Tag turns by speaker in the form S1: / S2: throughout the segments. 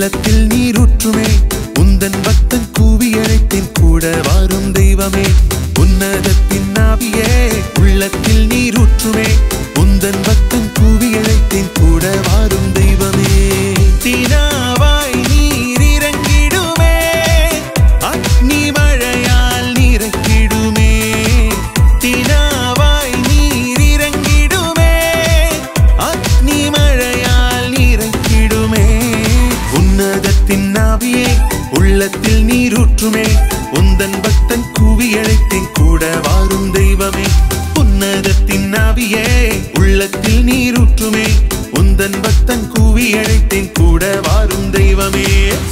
S1: உள்ளத்தில் நீரூற்றுமே உந்தன் பக்தன் கூவி அழைத்தேன் கூட வாரும் தெய்வமே உன்னதத்தின் ஆவியே உள்ளத்தில் நீரூற்றுமே உந்தன் பக்தன் கூவி அழைத்தேன் கூட வாரும் தெய்வமே தினாவாய் நீர் இறங்கிடுமே அக்னி மழையால் நிறக்கிடுமே தினாவாய் நீர் இறங்கிடுமே அக்னி மழையால் நிறக்கிடுமே உன்னதத்தின் ஆவியே உள்ளத்தில் நீரூற்றுமே உந்தன் பக்தன் கூவி அழைத்தேன் கூட வாரும் தெய்வமே உன்னதத்தின் ஆவியே உள்ளத்தில் நீரூற்றுமே உந்தன் பக்தன் கூவி அழைத்தேன் கூட வாரும் தெய்வமே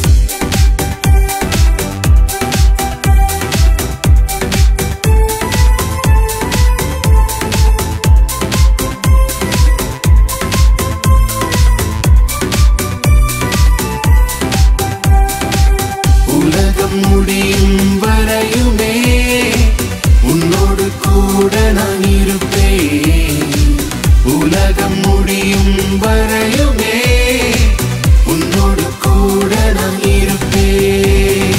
S1: உலகம் முடியும் வரையுமே உன்னோடு கூட நான் இருப்பேன் உலகம் முடியும் வரையுமே உன்னோடு கூட நான் இருப்பேன்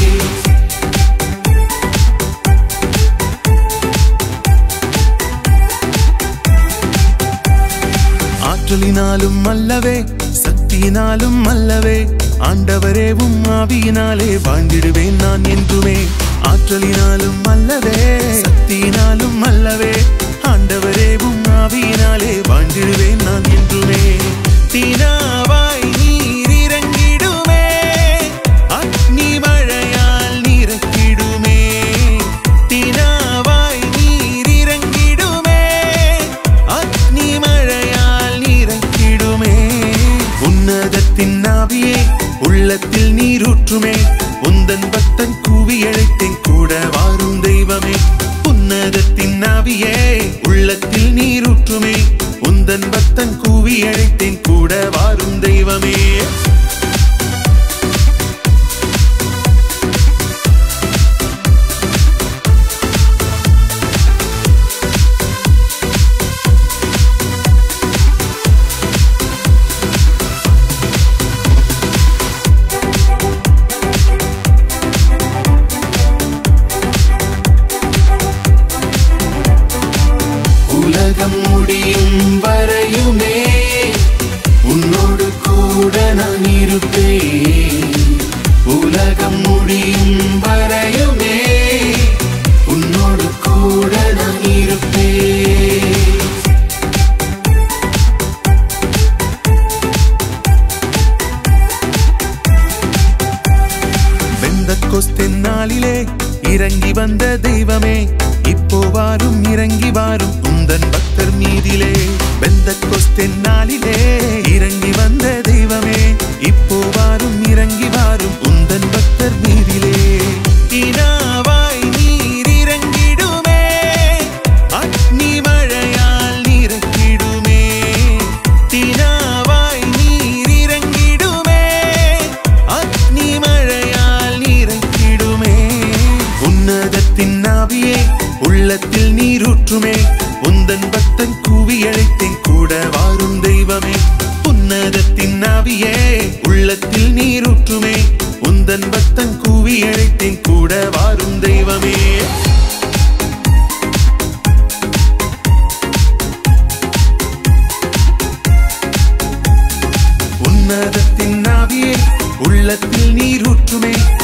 S1: ஆற்றலினாலும் அல்லவே சக்தியினாலும் அல்லவே ஆண்டவரே உம் ஆவியினாலே வாழ்ந்திடுவேன் நான் என்றுமே ஆற்றலினாலும் அல்லவே சக்தியினாலும் அல்லவே ஆண்டவரே உம் ஆவியினாலே வாழ்ந்திடுவேன் நான் என்றுமே தீனாவாய் நீர் இறங்கிடுமே அக்னி மழையால் நிறக்கிடுமே தீனாவாய் நீர் இறங்கிடுமே அக்னி மழையால் நிறக்கிடுமே உன்னதத்தின் ஆவியே உள்ளத்தில் நீரூற்றுமே உந்தன் பக்தன் கூவி அழைத்தேன் கூட வாரும் தெய்வமே உன்னதத்தின் ஆவியே உள்ளத்தில் நீரூற்றுமே உந்தன் பக்தன் கூவி அழைத்தேன் கூட வாரும் தெய்வமே உலகம் முடியும் வரையுமே உன்னோடு கூட நான் இருப்பேன் உலகம் முடியும் வரையுமே உன்னோடு கூட நான் இருப்பேன் வெந்த கொஸ்தின் நாளிலே இறங்கி வந்த தெய்வமே இப்போ வாரும் இறங்கி வாரும் உந்தன் பக்தர் மீதிலே வெந்த கொஸ்தின் நாளிலே இறங்கி வந்த தெய்வமே இப்போ வாரும் இறங்கி வாரும் உந்தன் பக்தர் மீதிலே இனாவாய் நீர் இறங்கிடுமே அக்னி மழையால் நிறக்கிடுமே தினாவாய் நீர் இறங்கிடுமே அக்னி மழையால் நிறக்கிடுமே உன்னதத்தின் ஆவியே உள்ளத்தில் நீரூற்றுமே உந்தன் பக்தன் கூவி அழைத்தேன் கூட வாரும் தெய்வமே உன்னதத்தின் ஆவியே உள்ளத்தில் நீரூற்றுமே உந்தன் பக்தன் கூவி அழைத்தேன் கூட வாரும் தெய்வமே உன்னதத்தின் ஆவியே உள்ளத்தில் நீரூற்றுமே